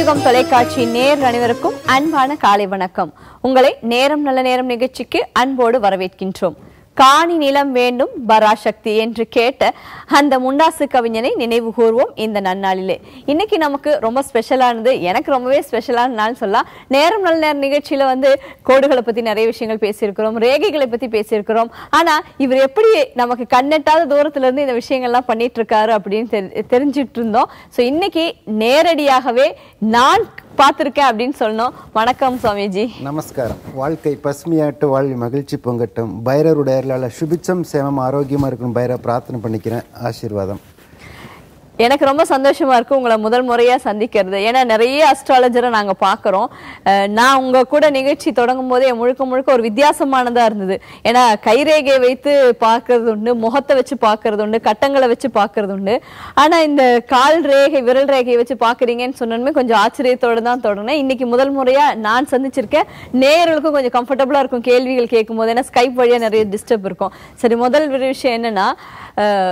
யுகம் தொலைக்காட்சி நேர் அனைவருக்கும் அன்பான காலை வணக்கம் உங்களை நேரம் நல்ல நேரம் நிகழ்ச்சிக்கு அன்போடு வரவேற்கின்றோம் காணி நிலம் வேண்டும் பராசக்தி என்று கேட்ட அந்த முண்டாசு கவிஞனை நினைவு கூர்வோம் இந்த நன்னாளிலே இன்னைக்கு நமக்கு ரொம்ப ஸ்பெஷலானது எனக்கு ரொம்பவே ஸ்பெஷலான நாள் சொல்லலாம் நேரம் நல்ல நேரம் நிகழ்ச்சியில வந்து கோடுகளை பத்தி நிறைய விஷயங்கள் பேசியிருக்கிறோம் ரேகைகளை பத்தி பேசியிருக்கிறோம் ஆனா இவர் எப்படி நமக்கு கண்ணெட்டாத தூரத்துல இருந்து இந்த விஷயங்கள்லாம் பண்ணிட்டு இருக்காரு அப்படின்னு தெரி- தெரிஞ்சிட்டு இருந்தோம் சோ இன்னைக்கு நேரடியாகவே நான் பார்த்திருக்கேன் அப்படின்னு சொல்லணும் வணக்கம் சுவாமிஜி நமஸ்காரம் வாழ்க்கை பசுமையாட்டு வாழ்வி மகிழ்ச்சி பொங்கட்டும் பைரவருடைய அருளால சுபிச்சம் சேமம் ஆரோக்கியமா இருக்கணும் பைரவ பிரார்த்தனை பண்ணிக்கிறேன் ஆசீர்வாதம் எனக்கு ரொம்ப சந்தோஷமா இருக்கு உங்களை முதல் முறையா சந்திக்கிறது ஏன்னா நிறைய அஸ்ட்ராலஜரை நாங்க பாக்குறோம் அஹ் நான் உங்க கூட நிகழ்ச்சி தொடங்கும் போதே முழுக்க முழுக்க ஒரு வித்தியாசமானதா இருந்தது ஏன்னா கைரேகையை வைத்து பார்க்கிறது உண்டு முகத்தை வச்சு பார்க்கிறது உண்டு கட்டங்களை வச்சு பார்க்கிறது உண்டு ஆனா இந்த கால் ரேகை விரல் ரேகையை வச்சு பாக்குறீங்கன்னு சொன்னோமே கொஞ்சம் ஆச்சரியத்தோட தான் தொடங்கினேன் இன்னைக்கு முதல் முறையா நான் சந்திச்சிருக்கேன் நேயர்களுக்கும் கொஞ்சம் கம்ஃபர்டபுளா இருக்கும் கேள்விகள் கேட்கும் போது ஏன்னா ஸ்கைப் வழியா நிறைய டிஸ்டர்ப் இருக்கும் சரி முதல் ஒரு விஷயம் என்னன்னா அஹ்,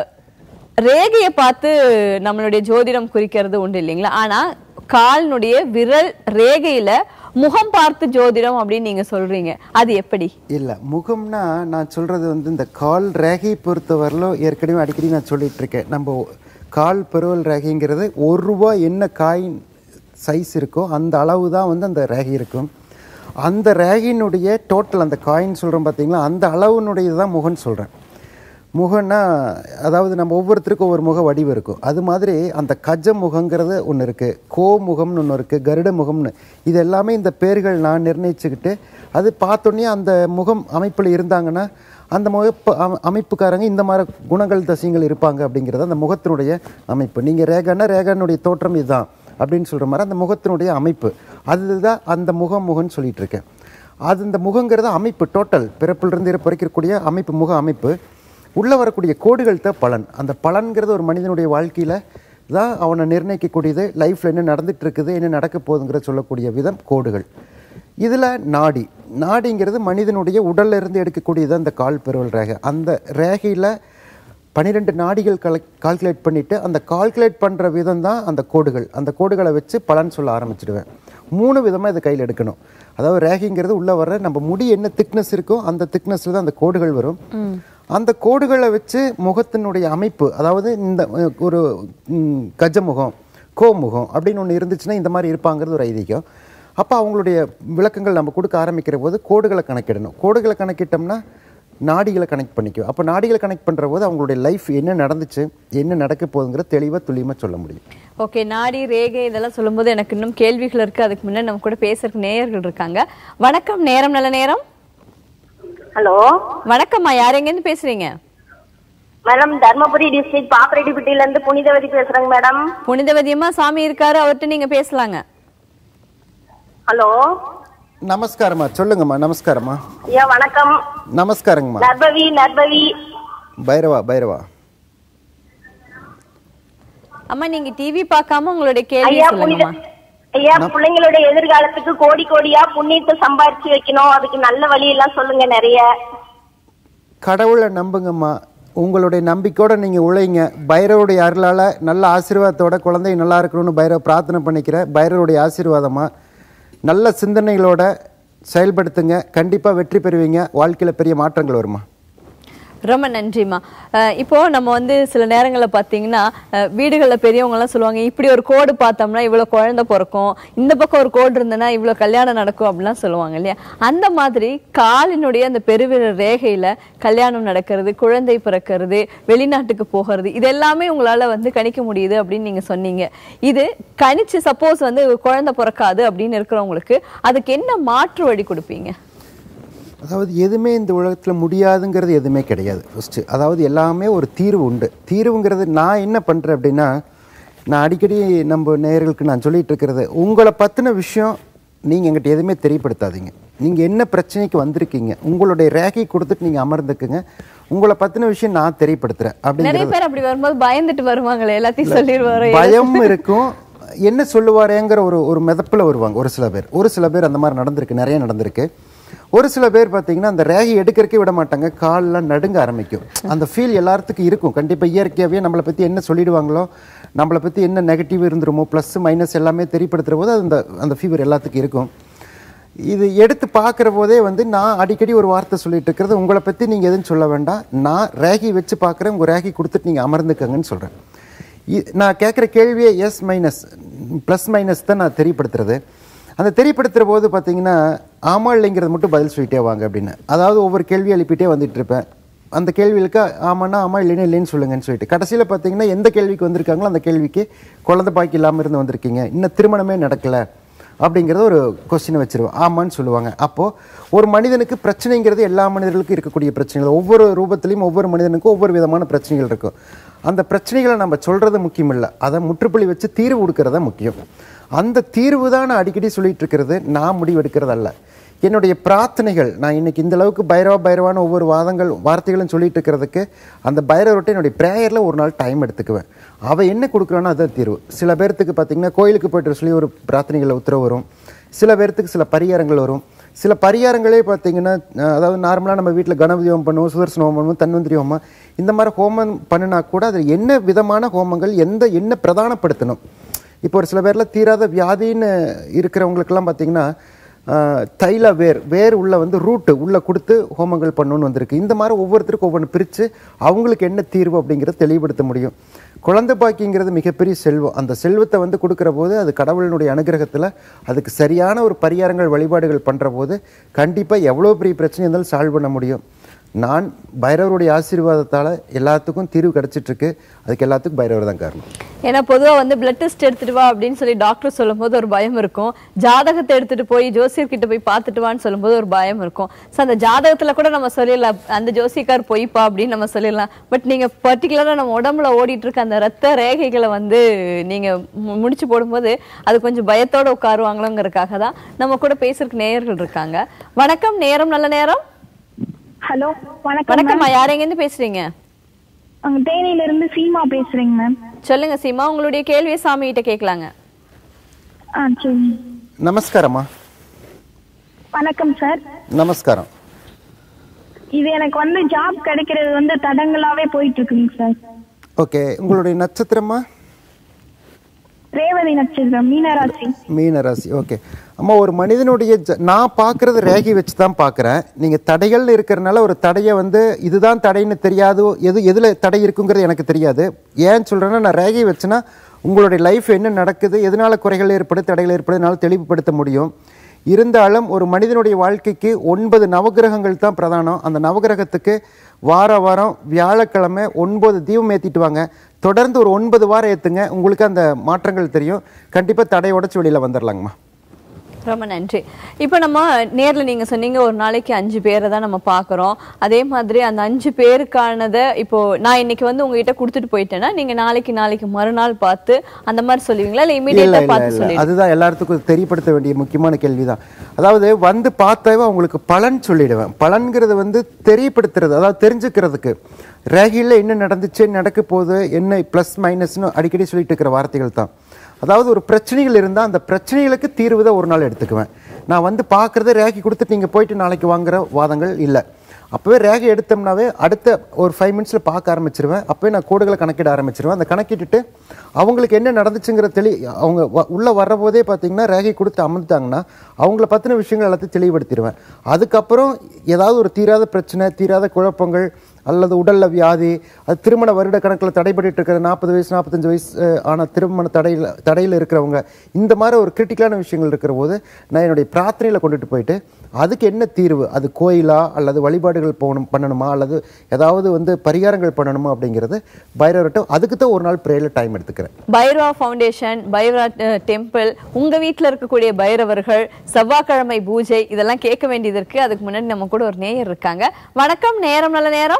ரேகையை பார்த்து நம்மளுடைய ஜோதிடம் குறிக்கிறது உண்டு இல்லைங்களா ஆனா கால்னுடைய விரல் ரேகையில முகம் பார்த்து ஜோதிடம் அப்படின்னு நீங்க சொல்றீங்க அது எப்படி இல்ல முகம்னா நான் சொல்றது வந்து இந்த கால் ரேகையை பொறுத்தவரையிலும் ஏற்கனவே அடிக்கடி நான் சொல்லிட்டு இருக்கேன் நம்ம கால் பெருவல் ரேகைங்கிறது ஒரு ரூபா என்ன காயின் சைஸ் இருக்கோ அந்த அளவு தான் வந்து அந்த ரேகை இருக்கும் அந்த ரேகையினுடைய டோட்டல் அந்த காயின் சொல்றோம் பார்த்தீங்களா அந்த அளவுனுடைய தான் முகம்னு சொல்றேன் முகம்னா அதாவது நம்ம ஒவ்வொருத்தருக்கும் ஒவ்வொரு முக வடிவு இருக்கும் அது மாதிரி அந்த கஜ முகங்கிறது ஒன்று இருக்குது கோ முகம்னு ஒன்று இருக்குது கருட முகம்னு இது எல்லாமே இந்த பேர்கள் நான் நிர்ணயிச்சுக்கிட்டு அது பார்த்தோன்னே அந்த முகம் அமைப்பில் இருந்தாங்கன்னா அந்த முகப்பு அம- அமைப்புக்காரங்க இந்த மாதிரி குணங்கள் தசியங்கள் இருப்பாங்க அப்படிங்கிறது அந்த முகத்தினுடைய அமைப்பு நீங்கள் ரேகான்னா ரேகானுடைய தோற்றம் இதுதான் அப்படின்னு சொல்கிற மாதிரி அந்த முகத்தினுடைய அமைப்பு அதுதான் அந்த முகம் முகம்னு சொல்லிட்டு இருக்கேன் அது இந்த முகங்கிறது அமைப்பு டோட்டல் பிறப்பிலிருந்து இறப்பு வரைக்கும் இருக்கக்கூடிய அமைப்பு முக அமைப்பு உள்ளே வரக்கூடிய கோடுகள் தான் பலன் அந்த பலன்கிறது ஒரு மனிதனுடைய வாழ்க்கையில் தான் அவனை நிர்ணயிக்கக்கூடியது லைஃப்பில் என்ன நடந்துட்டு இருக்குது என்ன நடக்க போகுதுங்கிற சொல்லக்கூடிய விதம் கோடுகள் இதில் நாடி நாடிங்கிறது மனிதனுடைய உடல்ல இருந்து எடுக்கக்கூடியது அந்த கால் பெருவல் ரேகை அந்த ரேகையில் பன்னிரெண்டு நாடிகள் கல கால்குலேட் பண்ணிவிட்டு அந்த கால்குலேட் பண்ணுற விதம் தான் அந்த கோடுகள் அந்த கோடுகளை வச்சு பலன் சொல்ல ஆரம்பிச்சிடுவேன் மூணு விதமாக இது கையில் எடுக்கணும் அதாவது ரேகைங்கிறது உள்ளே வர நம்ம முடி என்ன திக்னஸ் இருக்கோ அந்த திக்னஸில் தான் அந்த கோடுகள் வரும் அந்த கோடுகளை வச்சு முகத்தினுடைய அமைப்பு அதாவது இந்த அஹ், ஒரு ம், கஜமுகம் கோமுகம் அப்படின்னு ஒன்று இருந்துச்சுன்னா இந்த மாதிரி இருப்பாங்கிறது ஒரு ஐதீகம் அப்போ அவங்களுடைய விளக்கங்கள் நம்ம கொடுக்க ஆரம்பிக்கிற போது கோடுகளை கணக்கிடணும் கோடுகளை கணக்கிட்டோம்னா நாடிகளை கனெக்ட் பண்ணிக்குவோம் அப்போ நாடிகளை கனெக்ட் பண்ணுற போது அவங்களுடைய லைஃப் என்ன நடந்துச்சு என்ன நடக்க போகுதுங்கிற தெளிவாக துல்லியமாக சொல்ல முடியும் ஓகே நாடி ரேகை இதெல்லாம் சொல்லும்போது எனக்கு இன்னும் கேள்விகள் இருக்கு அதுக்கு முன்னாடி நம்ம கூட பேசுறதுக்கு நேயர்கள் இருக்காங்க வணக்கம் நேரம் நல்ல நேரம் ஹலோ வணக்கம்மா யார் எங்கேருந்து பேசுறீங்க மேடம் தர்மபுரி டிஸ்ட்ரிக்ட் பாப்பரெட்டிப்பட்டியில இருந்து புனிதவதி பேசுறேங்க மேடம் புனிதவதியம்மா சாமி இருக்காரு அவர்கிட்ட நீங்க பேசலாங்க ஹலோ நமஸ்காரம்மா சொல்லுங்கம்மா நமஸ்காரம்மா ஐயா வணக்கம் நமஸ்காரங்கம்மா நர்பவி நர்பவி பைரவா பைரவா அம்மா நீங்க டிவி பார்க்காம உங்களுடைய கேள்வி ஐயா புனித சொல்லுங்கம்மா ஐயா பிள்ளைங்களோட எதிர்காலத்துக்கு கோடி கோடியா புண்ணியத்தை சம்பாரிச்சு வைக்கணும் அதுக்கு நல்ல வழி எல்லாம் சொல்லுங்க நிறைய கடவுளை நம்புங்கம்மா உங்களுடைய நம்பிக்கையோட நீங்கள் உழைங்க பைரவருடைய அருளால் நல்ல ஆசீர்வாதத்தோட குழந்தை நல்லா இருக்கணும்னு பைரவ பிரார்த்தனை பண்ணிக்கிறேன் பைரவருடைய ஆசீர்வாதமா நல்ல சிந்தனைகளோட செயல்படுத்துங்க கண்டிப்பாக வெற்றி பெறுவீங்க வாழ்க்கையில் பெரிய மாற்றங்கள் வருமா ரொம்ப நன்றிம்மா அஹ் இப்போ நம்ம வந்து சில நேரங்களில் பார்த்தீங்கன்னா அஹ் வீடுகளில் பெரியவங்க எல்லாம் சொல்லுவாங்க இப்படி ஒரு கோடு பார்த்தோம்னா இவ்வளோ குழந்தை பிறக்கும் இந்த பக்கம் ஒரு கோடு இருந்ததுன்னா இவ்வளோ கல்யாணம் நடக்கும் அப்படிலாம் சொல்லுவாங்க இல்லையா அந்த மாதிரி காலினுடைய அந்த பெருவிரல் ரேகையில கல்யாணம் நடக்கிறது குழந்தை பிறக்கிறது வெளிநாட்டுக்கு போகிறது இது எல்லாமே உங்களால வந்து கணிக்க முடியுது அப்படின்னு நீங்க சொன்னீங்க இது கணிச்சு சப்போஸ் வந்து குழந்தை பிறக்காது அப்படின்னு இருக்கிறவங்களுக்கு அதுக்கு என்ன மாற்று வழி கொடுப்பீங்க அதாவது எதுவுமே இந்த உலகத்தில் முடியாதுங்கிறது எதுவுமே கிடையாது ஃபஸ்ட்டு அதாவது எல்லாமே ஒரு தீர்வு உண்டு தீர்வுங்கிறது நான் என்ன பண்ணுறேன் அப்படின்னா நான் அடிக்கடி நம்ம நேயர்களுக்கு நான் சொல்லிட்டு இருக்கிறது உங்களை பற்றின விஷயம் நீங்கள் எங்கிட்ட எதுவுமே தெரியப்படுத்தாதீங்க நீங்கள் என்ன பிரச்சனைக்கு வந்திருக்கீங்க உங்களுடைய ரேகை கொடுத்துட்டு நீங்கள் அமர்ந்துக்குங்க உங்களை பற்றின விஷயம் நான் தெரியப்படுத்துகிறேன் அப்படிங்கிறது நிறைய பேர் அப்படி வரும்போது பயந்துட்டு வருவாங்களே எல்லாத்தையும் சொல்லிடுவாரு பயம் இருக்கும் என்ன சொல்லுவாரேங்கிற ஒரு ஒரு மிதப்பில் வருவாங்க ஒரு சில பேர் ஒரு சில பேர் அந்த மாதிரி நடந்திருக்கு நிறைய நடந்திருக்கு ஒரு சில பேர் பார்த்தீங்கன்னா அந்த ரேகை எடுக்கிறக்கே விட மாட்டாங்க கால்லாம் நடுங்க ஆரம்பிக்கும் அந்த ஃபீல் எல்லாத்துக்கும் இருக்கும் கண்டிப்பாக இயற்கையாகவே நம்மளை பற்றி என்ன சொல்லிடுவாங்களோ நம்மளை பற்றி என்ன நெகட்டிவ் இருந்துருமோ ப்ளஸ் மைனஸ் எல்லாமே தெரியப்படுத்துகிற போது அந்த அந்த ஃபீவர் எல்லாத்துக்கும் இருக்கும் இது எடுத்து பார்க்குற போதே வந்து நான் அடிக்கடி ஒரு வார்த்தை சொல்லிட்டு இருக்கிறது உங்களை பற்றி நீங்கள் எதுவும் சொல்ல வேண்டாம் நான் ரேகி வச்சு பார்க்குறேன் உங்கள் ரேகி கொடுத்துட்டு நீங்கள் அமர்ந்துக்கங்கன்னு சொல்கிறேன் நான் கேட்குற கேள்வியே எஸ் மைனஸ் ப்ளஸ் மைனஸ் தான் நான் தெரியப்படுத்துறது அந்த தெரியப்படுத்துகிற போது பார்த்தீங்கன்னா ஆமா இல்லைங்கிறது மட்டும் பதில் சொல்லிட்டே வாங்க அப்படின்னு அதாவது ஒவ்வொரு கேள்வி எழுப்பிட்டே வந்துட்டு இருப்பேன் அந்த கேள்விகளுக்கு ஆமாண்ணா ஆமா இல்லைன்னா இல்லைன்னு சொல்லுங்கன்னு சொல்லிட்டு கடைசியில் பார்த்தீங்கன்னா எந்த கேள்விக்கு வந்திருக்காங்களோ அந்த கேள்விக்கு குழந்தை பாக்கி இல்லாமல் இருந்து வந்திருக்கீங்க இன்னும் திருமணமே நடக்கலை அப்படிங்கிறத ஒரு கொஸ்டினை வச்சிருவோம் ஆமான்னு சொல்லுவாங்க அப்போது ஒரு மனிதனுக்கு பிரச்சனைங்கிறது எல்லா மனிதர்களுக்கும் இருக்கக்கூடிய பிரச்சனைகள் ஒவ்வொரு ரூபத்திலையும் ஒவ்வொரு மனிதனுக்கும் ஒவ்வொரு விதமான பிரச்சனைகள் இருக்கும் அந்த பிரச்சனைகளை நம்ம சொல்கிறது முக்கியம் இல்லை அதை முற்றுப்புள்ளி வச்சு தீர்வு கொடுக்கறதா முக்கியம் அந்த தீர்வு தான் நான் அடிக்கடி சொல்லிட்டு இருக்கிறது நான் முடிவெடுக்கிறது அல்ல என்னுடைய பிரார்த்தனைகள் நான் இன்னைக்கு இந்த அளவுக்கு பைரவா பைரவான ஒவ்வொரு வாதங்கள் வார்த்தைகளும் சொல்லிட்டு இருக்கிறதுக்கு அந்த பைரவர்கிட்ட என்னுடைய ப்ரேயரில் ஒரு நாள் டைம் எடுத்துக்குவேன் அவள் என்ன கொடுக்குறானோ அதான் தீர்வு சில பேர்த்துக்கு பார்த்தீங்கன்னா கோயிலுக்கு போய்ட்டு சொல்லி ஒரு பிரார்த்தனைகளில் உத்தரவு வரும் சில பேர்த்துக்கு சில பரிகாரங்கள் வரும் சில பரிகாரங்களே பார்த்தீங்கன்னா அஹ், அதாவது நார்மலாக நம்ம வீட்டில் கணபதி ஹோமம் பண்ணுவோம் சுதர்சன ஹோமம் பண்ணுவோம் தன்வந்திரி ஹோமம் இந்த மாதிரி ஹோமம் பண்ணினா கூட அதில் என்ன விதமான ஹோமங்கள் எந்த என்ன பிரதானப்படுத்தணும் இப்போ ஒரு சில பேர்ல தீராத வியாதின்னு இருக்கிறவங்களுக்கெல்லாம் பார்த்தீங்கன்னா ஆஹ், தைல வேர் வேர் உள்ள வந்து ரூட்டு உள்ள கொடுத்து ஹோமங்கள் பண்ணணும்னு வந்திருக்கு இந்த மாதிரி ஒவ்வொருத்தருக்கும் ஒவ்வொன்று பிரித்து அவங்களுக்கு என்ன தீர்வு அப்படிங்கிறத தெளிவுபடுத்த முடியும் குழந்தை பாக்கிங்கிறது மிகப்பெரிய செல்வம் அந்த செல்வத்தை வந்து கொடுக்குற போது அது கடவுளினுடைய அனுகிரகத்தில் அதுக்கு சரியான ஒரு பரிகாரங்கள் வழிபாடுகள் பண்ணுற போது கண்டிப்பாக எவ்வளோ பெரிய பிரச்சனை இருந்தாலும் சால்வ் பண்ண முடியும் நான் பைரவருடைய ஆசீர்வாதத்தால் எல்லாத்துக்கும் தீர்வு கிடைச்சிட்டு இருக்கு அதுக்கு எல்லாத்துக்கும் பைரவர் தான் காரணம் ஏன்னா பொதுவா வந்து பிளட் டெஸ்ட் எடுத்துட்டு வா அப்படின்னு சொல்லி டாக்டர் சொல்லும்போது ஒரு பயம் இருக்கும் ஜாதகத்தை எடுத்துட்டு போய் ஜோசியர் கிட்ட போய் பார்த்துட்டு வான்னு சொல்லும்போது ஒரு பயம் இருக்கும் சோ அந்த ஜாதகத்துல கூட நம்ம சொல்லிடலாம் அந்த ஜோசியக்கார் பொய்ப்பா அப்படின்னு நம்ம சொல்லிடலாம் பட் நீங்க பர்டிகுலரா நம்ம உடம்புல ஓடிட்டு இருக்க அந்த ரத்த ரேகைகளை வந்து நீங்க மு- முடிச்சு போடும்போது அது கொஞ்சம் பயத்தோட உட்காருவாங்களோங்கிறதுக்காக தான் நம்ம கூட பேசுறதுக்கு நேயர்கள் இருக்காங்க வணக்கம் நேரம் நல்ல நேரம் ஹலோ வணக்கம் வணக்கம்மா யார் எங்கேருந்து பேசுறீங்க அங்க தேனியில இருந்து சீமா பேசுறேங்க மேம் சொல்லுங்க சீமா உங்களுடைய கேள்வியை சாமி கிட்ட கேட்கலாங்க ஆ சரி நமஸ்காரம்மா வணக்கம் சார் நமஸ்காரம் இது எனக்கு வந்து ஜாப் கிடைக்கிறது வந்து தடங்களாவே போயிட்டு இருக்குங்க சார் ஓகே உங்களுடைய நட்சத்திரமா ரேவதி நட்சத்திரம் மீனராசி மீன ராசி ஓகே அம்மா ஒரு மனிதனுடைய ஜ- நான் பார்க்கறது ரேகை வச்சு தான் பார்க்குறேன் நீங்கள் தடைகள்னு இருக்கிறனால ஒரு தடையை வந்து இதுதான் தடைன்னு தெரியாது எது எதில் தடை இருக்குங்கிறது எனக்கு தெரியாது ஏன் சொல்கிறேன்னா நான் ரேகை வச்சுன்னா உங்களுடைய லைஃப் என்ன நடக்குது எதனால குறைகள் ஏற்படுது தடைகள் ஏற்படுது என்னால் தெளிவுபடுத்த முடியும் இருந்தாலும் ஒரு மனிதனுடைய வாழ்க்கைக்கு ஒன்பது நவகிரகங்கள் தான் பிரதானம் அந்த நவகிரகத்துக்கு வார வாரம் வியாழக்கிழமை ஒன்பது தீபம் ஏற்றிட்டு வாங்க தொடர்ந்து ஒரு ஒன்பது வாரம் ஏற்றுங்க உங்களுக்கு அந்த மாற்றங்கள் தெரியும் கண்டிப்பாக தடை உடச்சி வெளியில் வந்துடலாங்கம்மா ரொம்ப நன்றி இப்போ நம்ம நேர்ல நீங்க சொன்னீங்க ஒரு நாளைக்கு அஞ்சு பேரை தான் நம்ம பார்க்குறோம் அதே மாதிரி அந்த அஞ்சு பேருக்கானதை இப்போ நான் இன்னைக்கு வந்து உங்ககிட்ட கொடுத்துட்டு போயிட்டேன்னா நீங்க நாளைக்கு நாளைக்கு மறுநாள் பார்த்து அந்த மாதிரி சொல்லுவீங்களா இல்ல இல்ல இமீடியட்டா இல்ல பார்த்து இல்ல சொல்லி அதுதான் எல்லாத்துக்கும் தெரியப்படுத்த வேண்டிய முக்கியமான கேள்விதான் அதாவது வந்து பார்த்தாவே அவங்களுக்கு பலன் சொல்லிடுவேன் பலன்கிறது வந்து தெரியப்படுத்துறது அதாவது தெரிஞ்சுக்கிறதுக்கு ரேகியில் என்ன நடந்துச்சு நடக்க போகுது என்ன ப்ளஸ் மைனஸ்னு அடிக்கடி சொல்லிட்டு இருக்கிற வார்த்தைகள் தான் அதாவது ஒரு பிரச்சனைகள் இருந்தால் அந்த பிரச்சனைகளுக்கு தீர்வு தான் ஒரு நாள் எடுத்துக்குவேன் நான் வந்து பார்க்குறது ரேகி கொடுத்துட்டு நீங்கள் போயிட்டு நாளைக்கு வாங்குற வாதங்கள் இல்லை அப்போவே ரேகை எடுத்தோம்னாவே அடுத்த ஒரு ஃபைவ் மினிட்ஸில் பார்க்க ஆரம்பிச்சிருவேன் அப்போவே நான் கோடுகளை கணக்கிட ஆரம்பிச்சிருவேன் அந்த கணக்கிட்டுட்டு அவங்களுக்கு என்ன நடந்துச்சுங்கிற தெளி அவங்க வ- உள்ள வர்ற போதே பார்த்தீங்கன்னா ரேகை கொடுத்து அமர்ந்துட்டாங்கன்னா அவங்கள பற்றின விஷயங்கள் எல்லாத்தையும் தெளிவுபடுத்திடுவேன் அதுக்கப்புறம் ஏதாவது ஒரு தீராத பிரச்சனை தீராத குழப்பங்கள் அல்லது உடல்ல வியாதி அது திருமண வருட கணக்கில் தடைபட்டு இருக்கிற நாற்பது வயசு நாற்பத்தஞ்சு வயசு அஹ், ஆன திருமண தடையில் தடையில் இருக்கிறவங்க இந்த மாதிரி ஒரு கிரிட்டிக்கலான விஷயங்கள் இருக்கிற போது நான் என்னுடைய பிரார்த்தனையில் கொண்டுட்டு போயிட்டு அதுக்கு என்ன தீர்வு அது கோயிலா அல்லது வழிபாடுகள் போகணும் பண்ணணுமா அல்லது ஏதாவது வந்து பரிகாரங்கள் பண்ணணுமா அப்படிங்கிறது பைரவர்கிட்ட அதுக்கு தான் ஒரு நாள் ப்ரேயரில் டைம் எடுத்துக்கிறேன் பைரவா ஃபவுண்டேஷன் பைரவா டெம்பிள் உங்க வீட்ல இருக்கக்கூடிய பைரவர்கள் செவ்வாய்க்கிழமை பூஜை இதெல்லாம் கேட்க வேண்டியது இருக்கு அதுக்கு முன்னாடி நம்ம கூட ஒரு நேயர் இருக்காங்க வணக்கம் நேரம் நல்ல நேரம்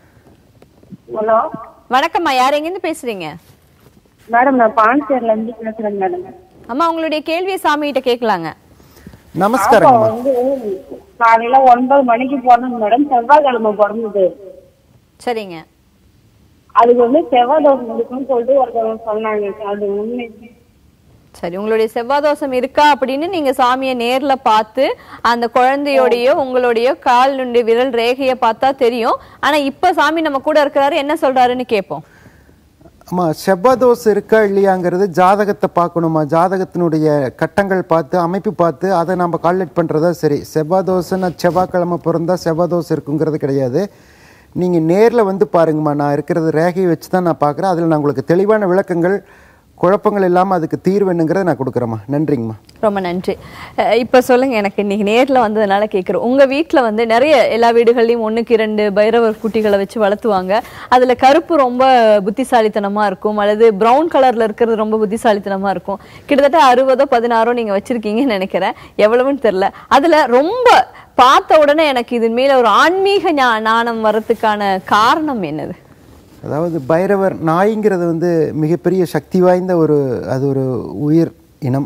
ஹலோ வணக்கம்மா யார் எங்கேருந்து பேசுறீங்க மேடம் நான் பாண்டிச்சேரில இருந்து பேசுறேன் மேடம் அம்மா உங்களுடைய கேள்வியை சாமி கிட்ட கேட்கலாங்க பாப்பா நமஸ்காரங்கம்மா வந்து காலையில ஒன்பது மணிக்கு பிறந்தது மேடம் செவ்வாய்க்கிழமை பிறந்தது சரிங்க அதுக்கு வந்து செவ்வாய் தோசை இருக்குன்னு சொல்லிட்டு ஒருத்தவங்க சொன்னாங்க அது உண்மை சரி உங்களுடைய செவ்வாய் தோஷம் இருக்கா அப்படின்னு நீங்க சாமியை நேர்ல பார்த்து அந்த குழந்தையோடயோ உங்களுடைய கால் நுண்டி விரல் ரேகைய பார்த்தா தெரியும் ஆனா இப்ப சாமி நம்ம கூட இருக்கிறாரு என்ன சொல்றாருன்னு கேட்போம் ஆமா செவ்வாய் தோசை இருக்கா இல்லையாங்கிறது ஜாதகத்தை பார்க்கணுமா ஜாதகத்தினுடைய கட்டங்கள் பார்த்து அமைப்பு பார்த்து அதை நம்ம கால்குலேட் பண்ணுறதா சரி செவ்வாய் தோசை நான் செவ்வாய்க்கிழமை பிறந்தா செவ்வாய் தோசை இருக்குங்கிறது கிடையாது நீங்கள் நேரில் வந்து பாருங்கம்மா நான் இருக்கிறது ரேகையை வச்சு தான் நான் பார்க்குறேன் அதில் நான் உங்களுக்கு தெளிவான விளக்கங்கள் குழப்பங்கள் இல்லாமல் அதுக்கு தீர்வு என்னங்கிறத நான் கொடுக்குறேம்மா நன்றிங்கம்மா ரொம்ப நன்றி அஹ் இப்ப சொல்லுங்க எனக்கு இன்னைக்கு நேர்ல வந்ததுனால கேக்குறேன் உங்க வீட்ல வந்து நிறைய எல்லா வீடுகள்லயும் ஒண்ணுக்கு இரண்டு பைரவர் குட்டிகளை வச்சு வளர்த்துவாங்க அதுல கருப்பு ரொம்ப புத்திசாலித்தனமா இருக்கும் அல்லது பிரவுன் கலர்ல இருக்கிறது ரொம்ப புத்திசாலித்தனமா இருக்கும் கிட்டத்தட்ட அறுபதோ பதினாறோ நீங்க வச்சிருக்கீங்கன்னு நினைக்கிறேன் எவ்வளவுன்னு தெரியல அதுல ரொம்ப பார்த்த உடனே எனக்கு இது மேல ஒரு ஆன்மீக ஞா- ஞானம் வர்றதுக்கான காரணம் என்னது அதாவது பைரவர் நாய்ங்கிறது வந்து மிகப்பெரிய சக்தி வாய்ந்த ஒரு அது ஒரு உயிர் இனம்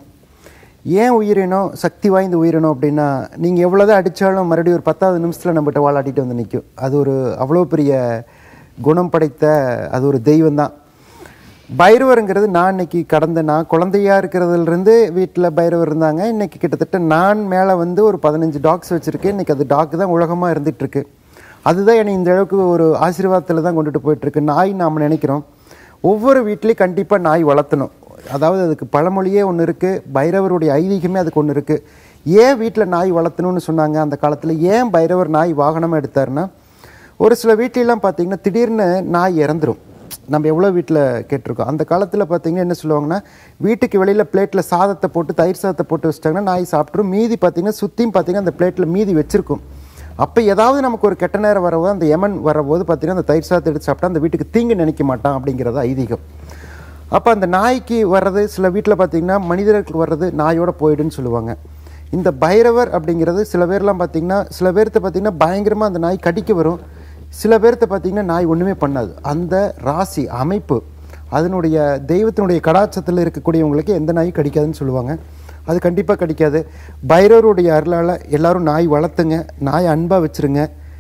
ஏன் உயிரினம் சக்தி வாய்ந்த உயிரினம் அப்படின்னா நீங்கள் எவ்வளோதான் அடித்தாலும் மறுபடியும் ஒரு பத்தாவது நிமிஷத்தில் நம்மகிட்ட வாழாட்டிட்டு வந்து நிற்கும் அது ஒரு அவ்வளோ பெரிய குணம் படைத்த அது ஒரு தெய்வம் தான் பைரவருங்கிறது நான் இன்னைக்கு கடந்த நான் குழந்தையா இருக்கிறதுலேருந்து வீட்டில் பைரவர் இருந்தாங்க இன்னைக்கு கிட்டத்தட்ட நான் மேலே வந்து ஒரு பதினஞ்சு டாக்ஸ் வச்சுருக்கேன் இன்னைக்கு அது டாக் தான் உலகமாக இருந்துட்டு இருக்கு அதுதான் என்னை இந்த அளவுக்கு ஒரு ஆசீர்வாதத்தில் தான் கொண்டுட்டு போயிட்டு இருக்கு நாய் நாம் நினைக்கிறோம் ஒவ்வொரு வீட்லேயும் கண்டிப்பாக நாய் வளர்த்தணும் அதாவது அதுக்கு பழமொழியே ஒன்று இருக்குது பைரவருடைய ஐதீகமே அதுக்கு ஒன்று இருக்குது ஏன் வீட்டில் நாய் வளர்த்தணும்னு சொன்னாங்க அந்த காலத்தில் ஏன் பைரவர் நாய் வாகனமாக எடுத்தாருன்னா ஒரு சில வீட்டிலலாம் பார்த்தீங்கன்னா திடீர்னு நாய் இறந்துரும் நம்ம எவ்வளோ வீட்டில் கேட்டிருக்கோம் அந்த காலத்தில் பார்த்தீங்கன்னா என்ன சொல்லுவாங்கன்னா வீட்டுக்கு வெளியில் பிளேட்டில் சாதத்தை போட்டு தயிர் சாதத்தை போட்டு வச்சிட்டாங்கன்னா நாய் சாப்பிட்ரும் மீதி பார்த்தீங்கன்னா சுற்றியும் பார்த்தீங்கன்னா அந்த பிளேட்டில் மீதி வச்சிருக்கும் அப்போ ஏதாவது நமக்கு ஒரு கெட்ட நேரம் வரவோ அந்த யமன் வரபோது பார்த்தீங்கன்னா அந்த தயிர் சாதத்தை எடுத்து சாப்பிட்டா அந்த வீட்டுக்கு தீங்கு நினைக்க மாட்டான் அப்படிங்கிறது ஐதீகம் அப்போ அந்த நாய்க்கு வர்றது சில வீட்டில் பார்த்தீங்கன்னா மனிதர்களுக்கு வர்றது நாயோட போயிடுன்னு சொல்லுவாங்க இந்த பைரவர் அப்படிங்கிறது சில பேர்லாம் பார்த்தீங்கன்னா சில பேர்த்த பார்த்தீங்கன்னா பயங்கரமாக அந்த நாய் கடிக்க வரும் சில பேர்த்த பார்த்தீங்கன்னா நாய் ஒன்றுமே பண்ணாது அந்த ராசி அமைப்பு அதனுடைய தெய்வத்தினுடைய கடாட்சத்தில் இருக்கக்கூடியவங்களுக்கு எந்த நாயும் கடிக்காதுன்னு சொல்லுவாங்க அது கண்டிப்பாக கடிக்காது பைரவருடைய அருளால் எல்லாரும் நாய் வளர்த்துங்க நாய் அன்பாக வச்சுருங்க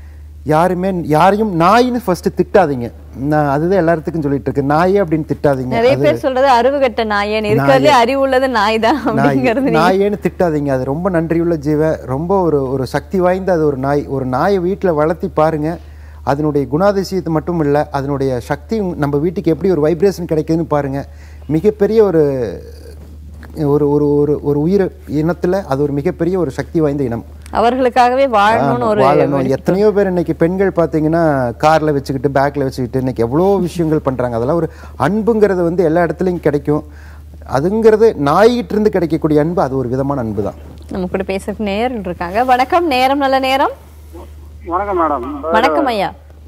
யாருமே யாரையும் நாயின்னு ஃபர்ஸ்ட் திட்டாதீங்க நான் அதுதான் எல்லாத்துக்கும் சொல்லிட்டு இருக்கு நாயே அப்படின்னு திட்டாதீங்க நிறைய அது பேர் சொல்றது அறிவுகட்ட நாயன் இருக்கிறதுலே அறிவுள்ளது நாய் தான் அப்படிங்கிறது நாய் நாயேன்னு திட்டாதீங்க அது ரொம்ப நன்றியுள்ள ஜீவ ரொம்ப ஒரு ஒரு சக்தி வாய்ந்த அது ஒரு நாய் ஒரு நாயை வீட்டில் வளர்த்தி பாருங்க அதனுடைய குணாதிசயத்தை மட்டும் இல்லை அதனுடைய சக்தி நம்ம வீட்டுக்கு எப்படி ஒரு வைப்ரேஷன் கிடைக்குதுன்னு பாருங்க மிகப்பெரிய ஒரு ஒரு ஒரு ஒரு ஒரு உயிர் இனத்துல அது ஒரு மிகப்பெரிய ஒரு சக்தி வாய்ந்த இனம் அவர்களுக்காகவே வாழணும்னு ஒரு வாழணும் எத்தனையோ பேர் இன்னைக்கு பெண்கள் பார்த்தீங்கன்னா கார்ல வச்சுக்கிட்டு பேக்ல வச்சுக்கிட்டு இன்னைக்கு எவ்வளோ விஷயங்கள் பண்றாங்க அதெல்லாம் ஒரு அன்புங்கிறது வந்து எல்லா இடத்துலையும் கிடைக்கும் அதுங்கிறது நாய்கிட்ட இருந்து கிடைக்கக்கூடிய அன்பு அது ஒரு விதமான அன்பு தான் நம்ம கூட பேசுறதுக்கு நேரம் இருக்காங்க வணக்கம் நேரம் நல்ல நேரம் வணக்கம் மேடம் வணக்கம் ஐயா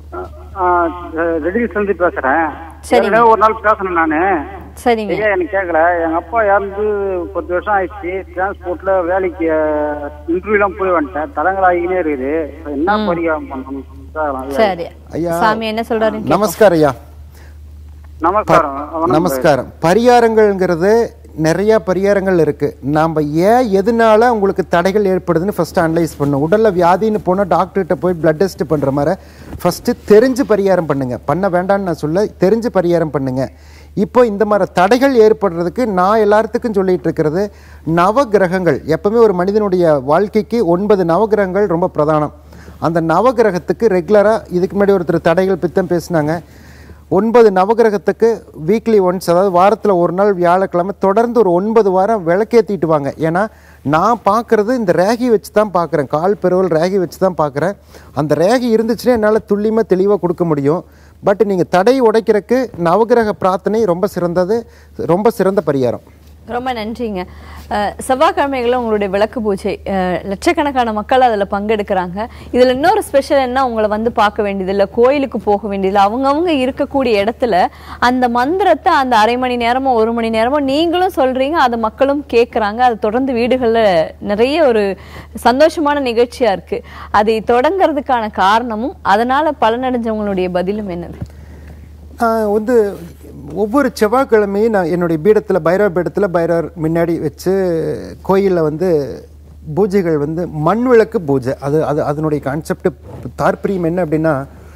ரெடியில் இருந்து பேசுறேன் சரிங்க. ஏற்கனவே ஒரு நாள் பேசணும் நானு சரிங்க ஐயா எனக்கு கேட்கல எங்க அப்பா இறந்து பத்து வருஷம் ஆயிடுச்சு டிரான்ஸ்போர்ட்ல வேலைக்கு இன்டர்வியூலாம் போய் வந்துட்டேன் தடங்களாகினே இருக்குது இப்ப என்ன பரிகாரம் பண்ணணும் கேட்கலாம். சரி ஐயா. சாமி என்ன சொல்றாரு நமஸ்காரம் ஐயா நமஸ்காரம் வணக்கம். நமஸ்காரம் பரிகாரங்கள்ங்கிறது நிறைய பரிகாரங்கள் இருக்கு நாம ஏன் எதனால உங்களுக்கு தடைகள் ஏற்படுதுன்னு ஃபர்ஸ்ட் அனலைஸ் பண்ணும் உடல்ல வியாதின்னு போனா டாக்டர்கிட்ட போய் பிளட் டெஸ்ட் பண்ற மாதிரி ஃபர்ஸ்ட் தெரிஞ்சு பரிகாரம் பண்ணுங்க பண்ண வேண்டாம்னு நான் சொல்ல தெரிஞ்சு பரிகாரம் பண்ணுங்க இப்போ இந்த மாதிரி தடைகள் ஏற்படுறதுக்கு நான் எல்லாத்துக்கும் சொல்லிட்டு இருக்கிறது நவகிரகங்கள் எப்பவுமே ஒரு மனிதனுடைய வாழ்க்கைக்கு ஒன்பது நவகிரகங்கள் ரொம்ப பிரதானம் அந்த நவகிரகத்துக்கு ரெகுலராக இதுக்கு முன்னாடி ஒருத்தர் தடைகள் பித்தம் பேசினாங்க ஒன்பது நவகிரகத்துக்கு வீக்லி ஒன்ஸ் அதாவது வாரத்தில் ஒரு நாள் வியாழக்கிழமை தொடர்ந்து ஒரு ஒன்பது வாரம் விளக்கேற்றிட்டு வாங்க ஏன்னா நான் பார்க்குறது இந்த ரேகி வச்சு தான் பார்க்குறேன் கால் பெருவல் ரேகி வச்சு தான் பார்க்குறேன் அந்த ரேகி இருந்துச்சுன்னா என்னால் துல்லியமாக தெளிவாக கொடுக்க முடியும் பட் நீங்கள் தடை உடைக்கிறதுக்கு நவகிரக பிரார்த்தனை ரொம்ப சிறந்தது ரொம்ப சிறந்த பரிகாரம் ரொம்ப நன்றிங்க அஹ், செவ்வாய்க்கிழமைகளில் உங்களுடைய விளக்கு பூஜை அஹ், லட்சக்கணக்கான மக்கள் அதில் பங்கெடுக்கிறாங்க இதில் இன்னொரு ஸ்பெஷல் என்ன உங்களை வந்து பார்க்க வேண்டியதில்லை கோயிலுக்கு போக வேண்டியதில்லை அவங்கவங்க இருக்கக்கூடிய இடத்துல அந்த மந்திரத்தை அந்த அரை மணி நேரமோ ஒரு மணி நேரமோ நீங்களும் சொல்றீங்க அதை மக்களும் கேட்குறாங்க அது தொடர்ந்து வீடுகளில் நிறைய ஒரு சந்தோஷமான நிகழ்ச்சியா இருக்கு அதை தொடங்குறதுக்கான காரணமும் அதனால பலனடைஞ்சவங்களுடைய பதிலும் என்னது நான் வந்து ஒவ்வொரு செவ்வாய்க்கிழமையும் நான் என்னுடைய பீடத்தில் பைரவ பீடத்தில் பைரவர் முன்னாடி வச்சு கோயிலில் வந்து பூஜைகள் வந்து மண் விளக்கு பூஜை அது அது அதனுடைய கான்செப்ட் தாற்பயம் என்ன அப்படின்னா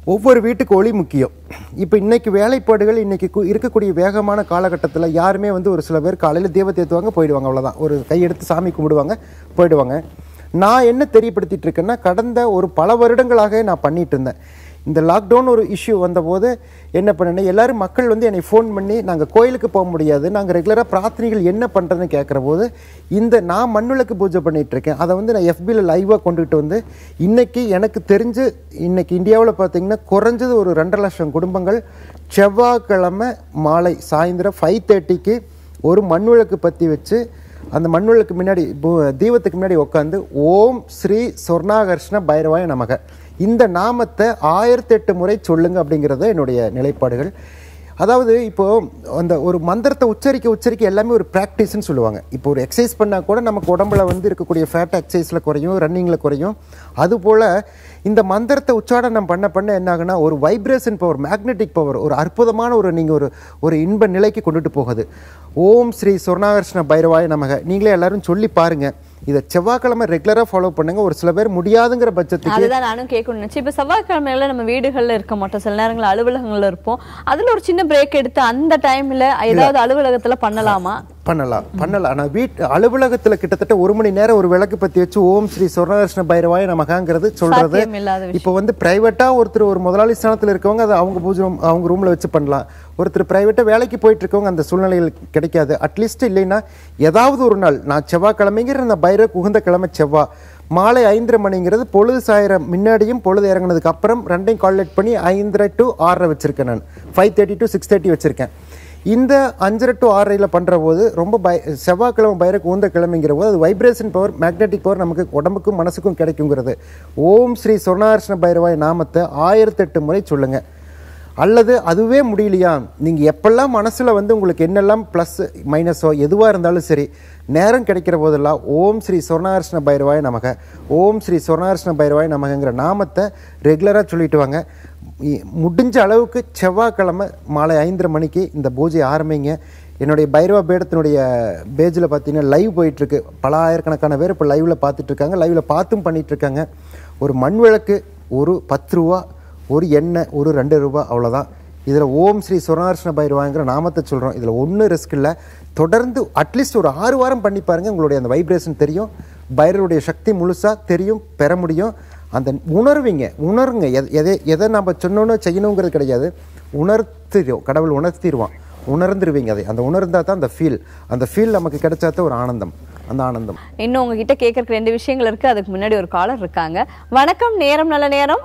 ஒவ்வொரு வீட்டுக்கு ஒளி முக்கியம் இப்போ இன்னைக்கு வேலைப்பாடுகள் இன்னைக்கு கு- இருக்கக்கூடிய வேகமான காலகட்டத்தில் யாருமே வந்து ஒரு சில பேர் காலையில் தீபத்தை ஏற்றுவாங்க போயிடுவாங்க அவ்வளோதான் ஒரு கையெடுத்து சாமி கும்பிடுவாங்க போயிடுவாங்க நான் என்ன தெரியப்படுத்திட்டு இருக்கேன்னா கடந்த ஒரு பல வருடங்களாக நான் பண்ணிட்டு இருந்தேன் இந்த லாக்டவுன் ஒரு இஷ்யூ வந்தபோது என்ன பண்ணேன் எல்லாரும் மக்கள் வந்து என்னை ஃபோன் பண்ணி நாங்கள் கோயிலுக்கு போக முடியாது நாங்கள் ரெகுலராக பிரார்த்தனைகள் என்ன பண்ணுறதுன்னு கேட்குற போது இந்த நான் மண்ணுலக்கு பூஜை பண்ணிட்டு இருக்கேன் அதை வந்து நான் எஃபியில் லைவாக கொண்டுகிட்டு வந்து இன்னைக்கு எனக்கு தெரிஞ்சு இன்னைக்கு இந்தியாவில் பார்த்தீங்கன்னா குறைஞ்சது ஒரு ரெண்டரை லட்சம் குடும்பங்கள் செவ்வாய்க்கிழமை மாலை சாயந்தரம் ஃபைவ் தேர்ட்டிக்கு ஒரு மண்ணுலக்கு பற்றி வச்சு அந்த மண்ணுலக்கு முன்னாடி பூ- தீபத்துக்கு முன்னாடி உட்காந்து ஓம் ஸ்ரீ சொர்ணாகர்ஷ்ண பைரவாய நமக இந்த நாமத்தை ஆயிரத்தி எட்டு முறை சொல்லுங்க அப்படிங்கிறது என்னுடைய நிலைப்பாடுகள் அதாவது இப்போ அந்த ஒரு மந்திரத்தை உச்சரிக்க உச்சரிக்க எல்லாமே ஒரு ப்ராக்டிஸ்னு சொல்லுவாங்க இப்போ ஒரு எக்ஸசைஸ் பண்ணால் கூட நமக்கு உடம்புல வந்து இருக்கக்கூடிய ஃபேட் எக்ஸசைஸில் குறையும் ரன்னிங்கில் குறையும் அதுபோல் இந்த மந்திரத்தை உச்சாடனம் பண்ண பண்ண என்ன ஆகுனா ஒரு வைப்ரேஷன் பவர் மேக்னெட்டிக் பவர் ஒரு அற்புதமான ஒரு நீங்கள் ஒரு ஒரு இன்ப நிலைக்கு கொண்டுட்டு போகுது ஓம் ஸ்ரீ சொர்ணாகர்ஷ்ண பைரவாய நமக நீங்களே எல்லாரும் சொல்லி பாருங்க இதை செவ்வாய்க்கிழமை ரெகுலராக ஃபாலோ பண்ணுங்க ஒரு சில பேர் முடியாதுங்கிற பட்சத்துக்கு அதுதான் நானும் கேட்கணும்னு நினைச்சேன் இப்ப செவ்வாய்க்கிழமையில நம்ம வீடுகள்ல இருக்க மாட்டோம் சில நேரங்கள்ல அலுவலகங்கள்ல இருப்போம் அதுல ஒரு சின்ன பிரேக் எடுத்து அந்த டைம்ல ஏதாவது அலுவலகத்துல பண்ணலாமா பண்ணலாம் பண்ணலாம் ஆனால் வீட் அலுவலகத்தில் கிட்டத்தட்ட ஒரு மணி நேரம் ஒரு விளக்கு பற்றி வச்சு ஓம் ஸ்ரீ சொர்ணகிருஷ்ண பைரவாய நமகாங்கிறது சொல்றது சாத்தியமில்லாத விஷயம். இப்போ வந்து பிரைவேட்டாக ஒருத்தர் ஒரு முதலாளி ஸ்தானத்தில் இருக்கவங்க அதை அவங்க பூஜை room- அவங்க ரூமில் வச்சு பண்ணலாம் ஒருத்தர் பிரைவேட்டாக வேலைக்கு போயிட்டு இருக்கவங்க அந்த சூழ்நிலைகள் கிடைக்காது அட்லீஸ்ட் இல்லைன்னா ஏதாவது ஒரு நாள் நான் செவ்வாய்க்கிழமைங்கிற அந்த பைரவ குகுந்த கிழமை செவ்வாய் மாலை ஐந்தரை மணிங்கிறது பொழுது சாயிரம் முன்னாடியும் பொழுது இறங்குனதுக்கு அப்புறம் ரெண்டையும் கால்குலேட் பண்ணி ஐந்தரை டு ஆறரை வச்சிருக்கேன் நான் five thirty to six thirty வச்சிருக்கேன் இந்த அஞ்சரை டு ஆறரையில் பண்ணுற போது ரொம்ப பய செவ்வாய்க்கிழமை பயிருக்கு ஊந்த கிழமைங்கிற போது அது வைப்ரேஷன் பவர் மேக்னெட்டிக் பவர் நமக்கு உடம்புக்கும் மனசுக்கும் கிடைக்குங்கிறது ஓம் ஸ்ரீ சொர்ணார்ஷ்ண பைரவாய் நாமத்தை ஆயிரத்தெட்டு முறை சொல்லுங்கள் அல்லது அதுவே முடியலையா நீங்கள் எப்பெல்லாம் மனசில் வந்து உங்களுக்கு என்னெல்லாம் ப்ளஸ் மைனஸோ எதுவாக இருந்தாலும் சரி நேரம் கிடைக்கிற போதெல்லாம் ஓம் ஸ்ரீ சொர்ணார்ஷ்ண பைரவாய் நமக ஓம் ஸ்ரீ சொர்ணார்ஷ்ண பைரவாய் நமகங்கிற நாமத்தை ரெகுலராக சொல்லிட்டு வாங்க இ- முடிஞ்ச அளவுக்கு செவ்வாய்க்கிழமை மாலை ஐந்தரை மணிக்கு இந்த பூஜை ஆரம்பிங்க என்னுடைய பைரவா பேடத்தினுடைய பேஜில் பார்த்தீங்கன்னா லைவ் போயிட்டுருக்கு பல ஆயிரக்கணக்கான பேர் இப்போ லைவில் பார்த்துட்டு இருக்காங்க லைவில் பார்த்தும் பண்ணிட்டு இருக்காங்க ஒரு மண் விளக்கு ஒரு பத்து ரூபா ஒரு எண்ணெய் ஒரு ரெண்டு ரூபா அவ்வளோதான் இதில் ஓம் ஸ்ரீ சுரநார்ஷ்ண பைரவாங்கிற நாமத்தை சொல்கிறோம் இதில் ஒன்றும் ரிஸ்க் இல்லை தொடர்ந்து அட்லீஸ்ட் ஒரு ஆறு வாரம் பண்ணி பாருங்கள் உங்களுடைய அந்த வைப்ரேஷன் தெரியும் பைரவருடைய சக்தி முழுசாக தெரியும் பெற முடியும் அந்த உணர்வீங்க உணருங்க எதை எதை எதை நம்ம சொன்னோன்னு செய்யணுங்கிறது கிடையாது உணர்த்திடும் கடவுள் உணர்த்திடுவான் உணர்ந்துருவீங்க அதை அந்த உணர்ந்தா தான் அந்த ஃபீல் அந்த ஃபீல் நமக்கு கிடைச்சாதான் ஒரு ஆனந்தம் அந்த ஆனந்தம் இன்னும் உங்ககிட்ட கேட்கறதுக்கு ரெண்டு விஷயங்கள் இருக்கு அதுக்கு முன்னாடி ஒரு காலர் இருக்காங்க வணக்கம் நேரம் நல்ல நேரம்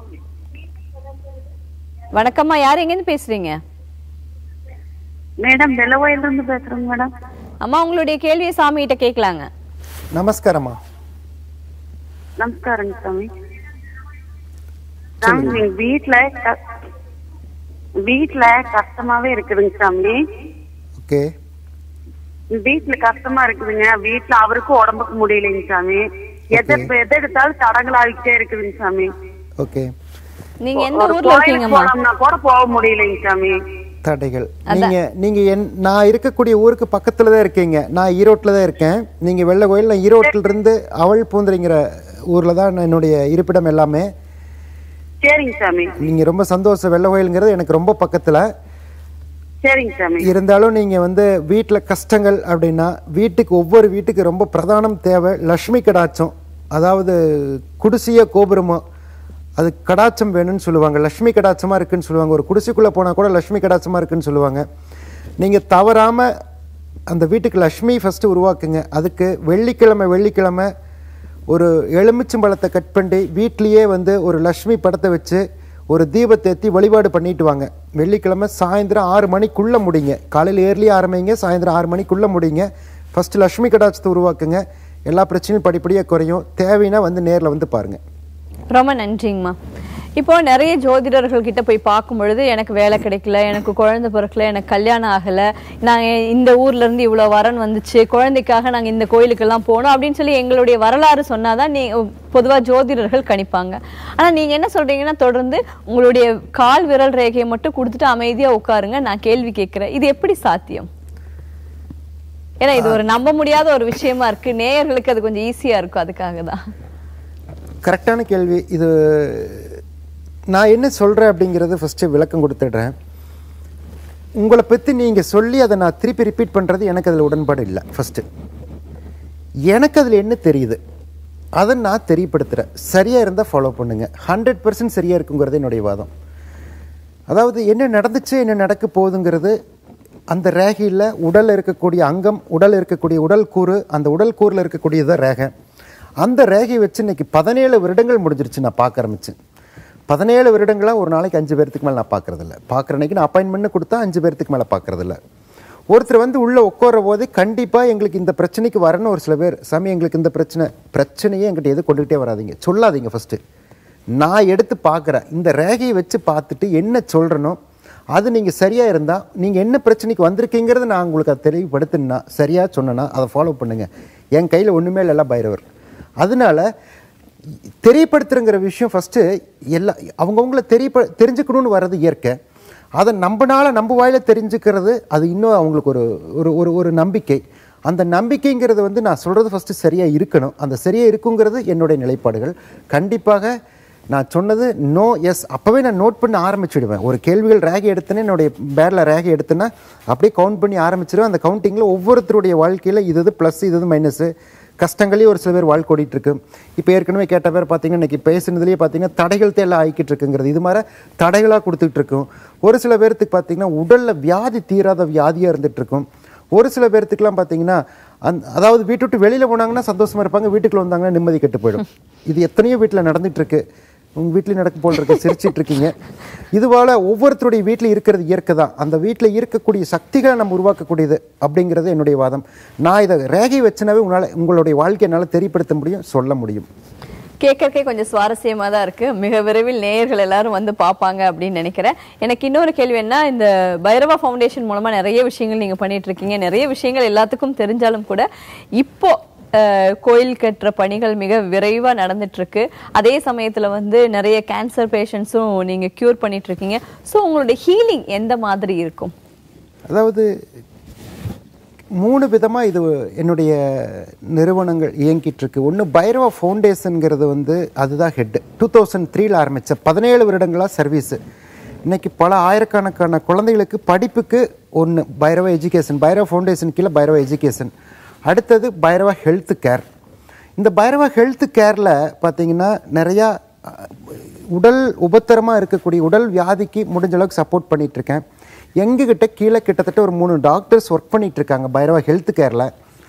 வணக்கம்மா யார் எங்கேருந்து பேசுறீங்க மேடம் வெள்ளவாயில இருந்து பேசுறேங்க மேடம் அம்மா உங்களுடைய கேள்வியை சாமி கிட்ட கேட்கலாங்க நமஸ்காரம்மா நமஸ்காரங்க சாமி சாமி எங்க வீட்டுல க- வீட்டுல கஷ்டமாவே இருக்குதுங்க சாமி ஓகே வீட்டுல கஷ்டமா இருக்குதுங்க வீட்டுல அவருக்கும் உடம்புக்கு முடியலைங்க சாமி எதை எதை எடுத்தாலும் தடங்களாகிட்டே இருக்குதுங்க சாமி ஓகே நீங்க எந்த ஒரு ஊர்ல கோயிலுக்கு இருக்கீங்கம்மா போனோம்னா கூட போக முடியலைங்க சாமி தடைகள் நீங்க நீங்க என் நான் இருக்கக்கூடிய ஊருக்கு பக்கத்துல தான் இருக்கீங்க நான் ஈரோட்டில் தான் இருக்கேன் நீங்க வெள்ளை கோயில் நான் ஈரோட்டில இருந்து அவள் பூந்துரைங்கிற ஊர்ல தான் நான் என்னுடைய இருப்பிடம் எல்லாமே சரிங்க சாமி நீங்க ரொம்ப சந்தோஷம் வெள்ளை கோயிலுங்கிறது எனக்கு ரொம்ப பக்கத்துல சரிங்க சாமி இருந்தாலும் நீங்க வந்து வீட்டுல கஷ்டங்கள் அப்படின்னா வீட்டுக்கு ஒவ்வொரு வீட்டுக்கு ரொம்ப பிரதானம் தேவை லக்ஷ்மி கடாட்சம் அதாவது குடிசைய கோபுரமோ அது கடாட்சம் வேணும்னு சொல்லுவாங்க லக்ஷ்மி கடாட்சமா இருக்குன்னு சொல்லுவாங்க ஒரு குடிசைக்குள்ள போனா கூட லக்ஷ்மி கடாட்சமா இருக்குன்னு சொல்லுவாங்க நீங்க தவறாம அந்த வீட்டுக்கு லக்ஷ்மி ஃபர்ஸ்ட் உருவாக்குங்க அதுக்கு வெள்ளிக்கிழமை வெள்ளிக்கிழமை ஒரு எலுமிச்சம்பழத்தை கட் பண்ணி வீட்லேயே வந்து ஒரு லக்ஷ்மி படத்தை வச்சு ஒரு தீபத்தை ஏற்றி வழிபாடு பண்ணிட்டு வாங்க வெள்ளிக்கிழமை சாயந்தரம் ஆறு மணிக்குள்ளே முடிங்க காலையில் ஏர்லி ஆரம்பிங்க சாயந்தரம் ஆறு மணிக்குள்ளே முடிங்க ஃபர்ஸ்ட் லக்ஷ்மி கடாட்சத்தை உருவாக்குங்க எல்லா பிரச்சனையும் படிப்படியாக குறையும் தேவைன்னா வந்து நேரில் வந்து பாருங்க ரொம்ப நன்றிங்கம்மா இப்போ நிறைய ஜோதிடர்கள் கிட்ட போய் பார்க்கும் பொழுது எனக்கு வேலை கிடைக்கல எனக்கு குழந்தை பிறக்கல எனக்கு கல்யாணம் ஆகல நான் இந்த ஊர்ல இருந்து இவ்வளவு வரன் வந்துச்சு குழந்தைக்காக நாங்க இந்த கோயிலுக்கெல்லாம் போனோம் அப்படின்னு சொல்லி எங்களுடைய வரலாறு சொன்னாதான் நீ பொதுவா ஜோதிடர்கள் கணிப்பாங்க ஆனா நீங்க என்ன சொல்றீங்கன்னா தொடர்ந்து உங்களுடைய கால் விரல் ரேகையை மட்டும் கொடுத்துட்டு அமைதியா உட்காருங்க நான் கேள்வி கேட்கிறேன் இது எப்படி சாத்தியம் ஏன்னா இது ஒரு நம்ப முடியாத ஒரு விஷயமா இருக்கு நேயர்களுக்கு அது கொஞ்சம் ஈஸியா இருக்கும் அதுக்காக தான் கரெக்டான கேள்வி இது நான் என்ன சொல்கிறேன் அப்படிங்கிறது ஃபஸ்ட்டு விளக்கம் கொடுத்துடுறேன் உங்களை பற்றி நீங்கள் சொல்லி அதை நான் திருப்பி ரிப்பீட் பண்ணுறது எனக்கு அதில் உடன்பாடு இல்லை ஃபஸ்ட்டு எனக்கு அதில் என்ன தெரியுது அதை நான் தெரியப்படுத்துகிறேன் சரியாக இருந்தால் ஃபாலோ பண்ணுங்கள் ஹண்ட்ரட் பர்சன்ட் சரியாக இருக்குங்கிறது என்னுடைய வாதம் அதாவது என்ன நடந்துச்சு என்ன நடக்க போகுதுங்கிறது அந்த ரேகையில் உடலில் இருக்கக்கூடிய அங்கம் உடல் இருக்கக்கூடிய உடல் கூறு அந்த உடல் கூறில் இருக்கக்கூடியதான் ரேகை அந்த ரேகையை வச்சு இன்னைக்கு பதினேழு வருடங்கள் முடிஞ்சிருச்சு நான் பார்க்க ஆரம்பிச்சேன் பதினேழு வருடங்களாக ஒரு நாளைக்கு அஞ்சு பேர்த்துக்கு மேலே நான் பார்க்கறதில்ல பார்க்குற அன்னைக்கு நான் அப்பாயின்மெண்ட் கொடுத்தா அஞ்சு பேர்த்துக்கு மேலே பார்க்கறதில்ல ஒருத்தர் வந்து உள்ளே உட்கார போது கண்டிப்பாக எங்களுக்கு இந்த பிரச்சனைக்கு வரணும் ஒரு சில பேர் சாமி எங்களுக்கு இந்த பிரச்சனை பிரச்சனையே எங்கிட்ட எது கொண்டுகிட்டே வராதீங்க சொல்லாதீங்க ஃபஸ்ட்டு நான் எடுத்து பார்க்குறேன் இந்த ரேகையை வச்சு பார்த்துட்டு என்ன சொல்கிறனோ அது நீங்கள் சரியாக இருந்தால் நீங்கள் என்ன பிரச்சனைக்கு வந்திருக்கீங்கிறத நான் உங்களுக்கு அதை தெளிவுபடுத்தினா சரியாக சொன்னேன்னா அதை ஃபாலோ பண்ணுங்கள் என் கையில் ஒன்றுமே இல்லைல்ல பைரவர் அதனால தெரியப்படுத்துறங்கிற விஷயம் ஃபஸ்ட்டு எல்லா அவங்கவுங்கள தெரியப்ப தெரிஞ்சுக்கணும்னு வர்றது இயற்கை அதை நம்பனால நம்ம வாயில தெரிஞ்சுக்கிறது அது இன்னும் அவங்களுக்கு ஒரு ஒரு ஒரு ஒரு நம்பிக்கை அந்த நம்பிக்கைங்கிறது வந்து நான் சொல்கிறது ஃபஸ்ட்டு சரியாக இருக்கணும் அந்த சரியாக இருக்குங்கிறது என்னுடைய நிலைப்பாடுகள் கண்டிப்பாக நான் சொன்னது நோ எஸ் அப்போவே நான் நோட் பண்ண ஆரம்பிச்சிடுவேன் ஒரு கேள்விகள் ரேகை எடுத்தேனே என்னுடைய பேரில் ரேகை எடுத்தேன்னா அப்படியே கவுண்ட் பண்ணி ஆரம்பிச்சிடுவேன் அந்த கவுண்டிங்கில் ஒவ்வொருத்தருடைய வாழ்க்கையில் இது இது ப்ளஸ் இது இது மைனஸு கஷ்டங்களையும் ஒரு சில பேர் வாழ்க்கை ஓடிட்டு இருக்கு இப்போ ஏற்கனவே கேட்ட பேர் பார்த்தீங்கன்னா இன்னைக்கு பேசுனதுலேயே பார்த்தீங்கன்னா தடைகள் எல்லாம் ஆகிக்கிட்டு இருக்குங்கிறது இது மாதிரி தடைகளாக கொடுத்துட்டு இருக்கும் ஒரு சில பேர்த்துக்கு பார்த்தீங்கன்னா உடலில் வியாதி தீராத வியாதியாக இருந்துட்டு இருக்கும் ஒரு சில பேர்த்துக்குலாம் பார்த்தீங்கன்னா அந் அதாவது வீட்டு விட்டு வெளியில் போனாங்கன்னா சந்தோஷமா இருப்பாங்க வீட்டுக்குள்ள வந்தாங்கன்னா நிம்மதி கெட்டு போயிடும் இது எத்தனையோ வீட்டில் நடந்துட்டு இருக்கு உங்க வீட்லயும் நடக்க போல் இருக்கு சிரிச்சிட்டு இருக்கீங்க இதுவால ஒவ்வொருத்தருடைய வீட்டில் இருக்கிறது இயற்கை தான் அந்த வீட்டில் இருக்கக்கூடிய சக்திகளை நம்ம உருவாக்கக்கூடியது அப்படிங்கிறது என்னுடைய வாதம் நான் இதை ரேகை வச்சுனாவே உங்களால் உங்களுடைய வாழ்க்கையை என்னால் தெரியப்படுத்த முடியும் சொல்ல முடியும் கேட்கறக்கே கொஞ்சம் சுவாரஸ்யமா தான் இருக்கு மிக விரைவில் நேயர்கள் எல்லாரும் வந்து பார்ப்பாங்க அப்படின்னு நினைக்கிறேன் எனக்கு இன்னொரு கேள்வி என்ன இந்த பைரவா ஃபவுண்டேஷன் மூலமா நிறைய விஷயங்கள் நீங்க பண்ணிட்டு இருக்கீங்க நிறைய விஷயங்கள் எல்லாத்துக்கும் தெரிஞ்சாலும் கூட இப்போ அஹ், கோயில் கட்டுற பணிகள் மிக விரைவா நடந்துட்டு இருக்கு அதே சமயத்துல வந்து நிறைய கேன்சர் பேஷண்ட்ஸும் நீங்க கியூர் பண்ணிட்டு இருக்கீங்க ஸோ உங்களுடைய ஹீலிங் எந்த மாதிரி இருக்கும் அதாவது மூணு விதமாக இது என்னுடைய நிறுவனங்கள் இயங்கிட்டு இருக்கு ஒன்று பைரவா ஃபவுண்டேஷனுங்கிறது வந்து அதுதான் ஹெட் டூ தௌசண்ட் த்ரீல ஆரம்பித்த பதினேழு வருடங்களாக சர்வீஸு இன்னைக்கு பல ஆயிரக்கணக்கான குழந்தைகளுக்கு படிப்புக்கு ஒன்று பைரவா எஜுகேஷன் பைரவா ஃபவுண்டேஷன் கீழே பைரவா எஜுகேஷன் அடுத்தது பைரவா ஹெல்த் கேர் இந்த பைரவா ஹெல்த் கேரில் பார்த்தீங்கன்னா நிறையா அஹ், உடல் உபத்திரமாக இருக்கக்கூடிய உடல் வியாதிக்கு முடிஞ்ச அளவுக்கு சப்போர்ட் பண்ணிட்டு இருக்கேன் எங்ககிட்ட கீழே கிட்டத்தட்ட ஒரு மூணு டாக்டர்ஸ் ஒர்க் பண்ணிட்டு இருக்காங்க பைரவா ஹெல்த் கேரில்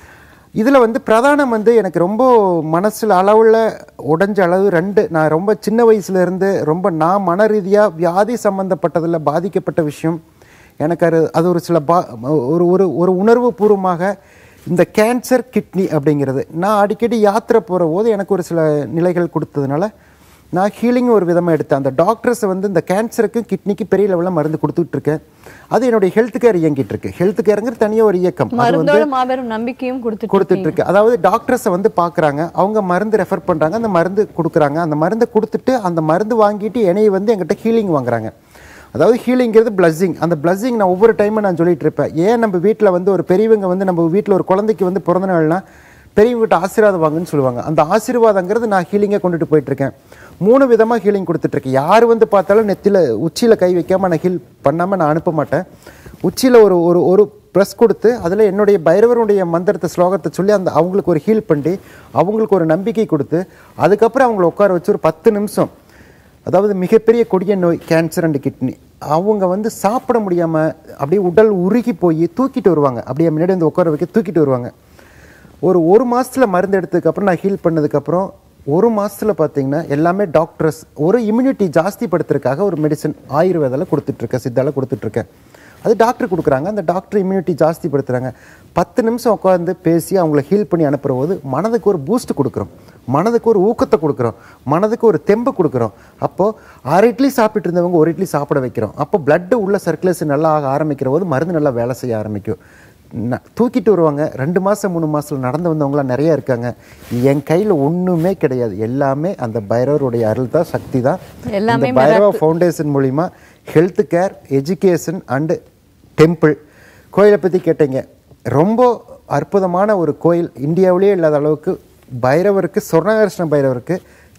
இதில் வந்து பிரதானம் வந்து எனக்கு ரொம்ப மனசில் அளவில் உடைஞ்ச அளவு ரெண்டு நான் ரொம்ப சின்ன வயசுல இருந்து ரொம்ப நான் மன ரீதியாக வியாதி சம்மந்தப்பட்டதில் பாதிக்கப்பட்ட விஷயம் எனக்கு அது அது ஒரு சில பா ஒரு ஒரு ஒரு உணர்வு பூர்வமாக இந்த கேன்சர் கிட்னி அப்படிங்கிறது நான் அடிக்கடி யாத்திரை போகிற போது எனக்கு ஒரு சில நிலைகள் கொடுத்ததுனால நான் ஹீலிங் ஒரு விதமாக எடுத்தேன் அந்த டாக்டர்ஸை வந்து இந்த கேன்சருக்கு கிட்னிக்கு பெரிய லெவலில் மருந்து கொடுத்துட்டு இருக்கேன் அது என்னுடைய ஹெல்த் கேர் இயங்கிட்டு இருக்கு ஹெல்த் கேருங்கிறது தனியாக ஒரு இயக்கம் அது வந்து மருந்தோட மாபெரும் நம்பிக்கையும் கொடுத்துட்டு கொடுத்துட்டு இருக்கு அதாவது டாக்டர்ஸை வந்து பார்க்குறாங்க அவங்க மருந்து ரெஃபர் பண்ணுறாங்க அந்த மருந்து கொடுக்குறாங்க அந்த மருந்தை கொடுத்துட்டு அந்த மருந்து வாங்கிட்டு என்னைய வந்து எங்கிட்ட ஹீலிங் வாங்குறாங்க அதாவது ஹீலிங்கிறது பிளஸ்ஸிங் அந்த பிளஸ்ஸிங் நான் ஒவ்வொரு டைமும் நான் சொல்லிட்டு இருப்பேன் ஏன் நம்ம வீட்டில் வந்து ஒரு பெரியவங்க வந்து நம்ம வீட்டில் ஒரு குழந்தைக்கு வந்து பிறந்த நாள்னா பெரியவங்கிட்ட ஆசீர்வாதம் வாங்குன்னு சொல்லுவாங்க அந்த ஆசீர்வாதங்கிறது நான் ஹீலிங்கை கொண்டுட்டு போயிட்டு இருக்கேன் மூணு விதமாக ஹீலிங் கொடுத்துட்டு இருக்கேன் யார் வந்து பார்த்தாலும் நெத்தியில் உச்சியில் கை வைக்காம நான் ஹீல் பண்ணாமல் நான் அனுப்ப மாட்டேன் உச்சியில் ஒரு ஒரு ஒரு ப்ரெஸ் கொடுத்து அதில் என்னுடைய பைரவருடைய மந்திரத்தை ஸ்லோகத்தை சொல்லி அந்த அவங்களுக்கு ஒரு ஹீல் பண்ணி அவங்களுக்கு ஒரு நம்பிக்கை கொடுத்து அதுக்கப்புறம் அவங்கள உட்கார வச்சு ஒரு பத்து நிமிஷம் அதாவது மிகப்பெரிய கொடிய நோய் கேன்சர் அண்ட் கிட்னி அவங்க வந்து சாப்பிட முடியாமல் அப்படியே உடல் உருகி போய் தூக்கிட்டு வருவாங்க அப்படியே முன்னாடி வந்து உட்கார வைக்க தூக்கிட்டு வருவாங்க ஒரு ஒரு மாசத்துல மருந்து எடுத்ததுக்கப்புறம் நான் ஹீல் பண்ணதுக்கப்புறம் ஒரு மாசத்துல பார்த்தீங்கன்னா எல்லாமே டாக்டர்ஸ் ஒரு இம்யூனிட்டி ஜாஸ்தி படுத்துறதுக்காக ஒரு மெடிசன் ஆயுர்வேதால கொடுத்துட்ருக்கேன் சித்தால கொடுத்துட்ருக்கேன் அது டாக்டர் கொடுக்குறாங்க அந்த டாக்டர் இம்யூனிட்டி ஜாஸ்தி படுத்துறாங்க பத்து நிமிஷம் உட்காந்து பேசி அவங்கள ஹீல் பண்ணி அனுப்புற போது மனதுக்கு ஒரு பூஸ்ட் கொடுக்குறோம் மனதுக்கு ஒரு ஊக்கத்தை கொடுக்குறோம் மனதுக்கு ஒரு தெம்பு கொடுக்குறோம் அப்போது அரை இட்லி சாப்பிட்டு இருந்தவங்க ஒரு இட்லி சாப்பிட வைக்கிறோம் அப்போ பிளட்டு உள்ள சர்க்குலேஷன் நல்லா ஆக ஆரம்பிக்கிற போது மருந்து நல்லா வேலை செய்ய ஆரம்பிக்கும் ந- தூக்கிட்டு வருவாங்க ரெண்டு மாதம் மூணு மாதத்தில் நடந்து வந்தவங்களாம் நிறைய இருக்காங்க என் கையில் ஒன்றுமே கிடையாது எல்லாமே அந்த பைரவருடைய அருள் தான் சக்தி தான் எல்லாமே இந்த பைரவா ஃபவுண்டேஷன் மூலிமா health care education and temple கோயிலை பற்றி கேட்டீங்க ரொம்ப அற்புதமான ஒரு கோயில் இந்தியாவிலேயே இல்லாத அளவுக்கு பைரவருக்கு சொர்ணகர்ஷ்ண பைரவருக்கு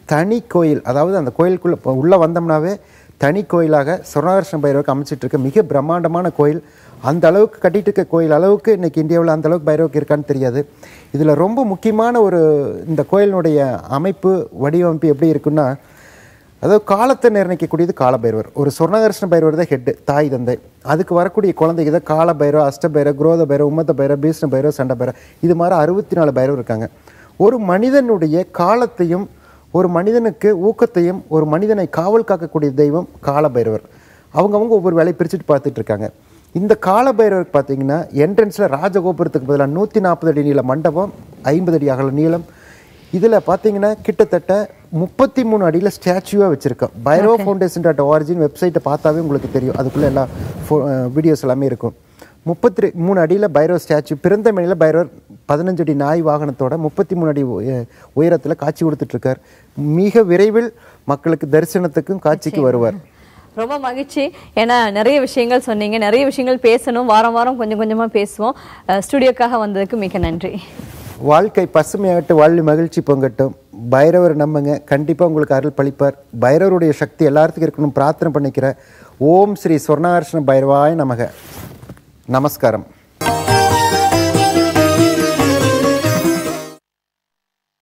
தனி கோயில் அதாவது அந்த கோயிலுக்குள்ளே உள்ளே வந்தோம்னாவே தனி கோயிலாக சொர்ணாகர்ஷ்ண பைரவருக்கு அமைச்சிட்டு இருக்க மிக பிரம்மாண்டமான கோயில் அந்த அளவுக்கு கட்டிட்டு இருக்க கோயில் அளவுக்கு இன்னைக்கு இந்தியாவில் அந்த அளவுக்கு பைரவருக்கு இருக்கான்னு தெரியாது இதில் ரொம்ப முக்கியமான ஒரு இந்த கோயிலினுடைய அமைப்பு வடிவமைப்பு எப்படி இருக்குன்னா அதாவது காலத்தை நிர்ணயிக்கக்கூடியது காலபைரவர் ஒரு சொர்ணகர்ஷ்ண பைரவர் தான் ஹெட்டு தாய் தந்தை அதுக்கு வரக்கூடிய குழந்தைக்கு தான் காலபைரவ அஷ்டபைரவ குரோத பைரவ உம்மத்த பைரவ பீஷ்ண பைரவ சண்ட பைரவ இது மாதிரி அறுபத்தி நாலு பைரவர் இருக்காங்க ஒரு மனிதனுடைய காலத்தையும் ஒரு மனிதனுக்கு ஊக்கத்தையும் ஒரு மனிதனை காவல் காக்கக்கூடிய தெய்வம் காலபைரவர் அவங்கவங்க ஒவ்வொரு வேலையை பிரிச்சுட்டு பார்த்துட்டு இருக்காங்க இந்த காலபைரவருக்கு பார்த்தீங்கன்னா என்ட்ரன்ஸில் ராஜகோபுரத்துக்கு பதிலாக நூற்றி நாற்பது அடி நீள மண்டபம் ஐம்பது அடி அகல நீளம் இதில் பார்த்தீங்கன்னா கிட்டத்தட்ட முப்பத்தி மூணு அடியில் ஸ்டாச்சுவாக வச்சுருக்கோம் பைரோ ஃபவுண்டேஷன் டாட் ஆர்ஜின் வெப்சைட்டை பார்த்தாவே உங்களுக்கு தெரியும் அதுக்குள்ளே எல்லா வீடியோஸ் எல்லாமே இருக்கும் முப்பத்தி மூணு அடியில் பைரோ ஸ்டாச்சு பிறந்த மணியில் பைரவர் பதினஞ்சு அடி நாய் வாகனத்தோட முப்பத்தி மூணு அடி உயரத்தில் காட்சி கொடுத்துட்ருக்கார் மிக விரைவில் மக்களுக்கு தரிசனத்துக்கும் காட்சிக்கு வருவார் ரொம்ப மகிழ்ச்சி ஏன்னா நிறைய விஷயங்கள் சொன்னீங்க நிறைய விஷயங்கள் பேசணும் வாரம் வாரம் கொஞ்சம் கொஞ்சமா பேசுவோம் அஹ், ஸ்டுடியோக்காக வந்ததுக்கு மிக நன்றி வாழ்க்கை பசுமையாகட்டும் வாழ்வு மகிழ்ச்சி பொங்கட்டும் பைரவர் நம்புங்க கண்டிப்பாக உங்களுக்கு அருள் பளிப்பார் பைரவருடைய சக்தி எல்லாத்துக்கும் இருக்கணும் பிரார்த்தனை பண்ணிக்கிறேன் ஓம் ஸ்ரீ சொர்ணாகர்ஷ்ண பைரவாய நமக நமஸ்காரம்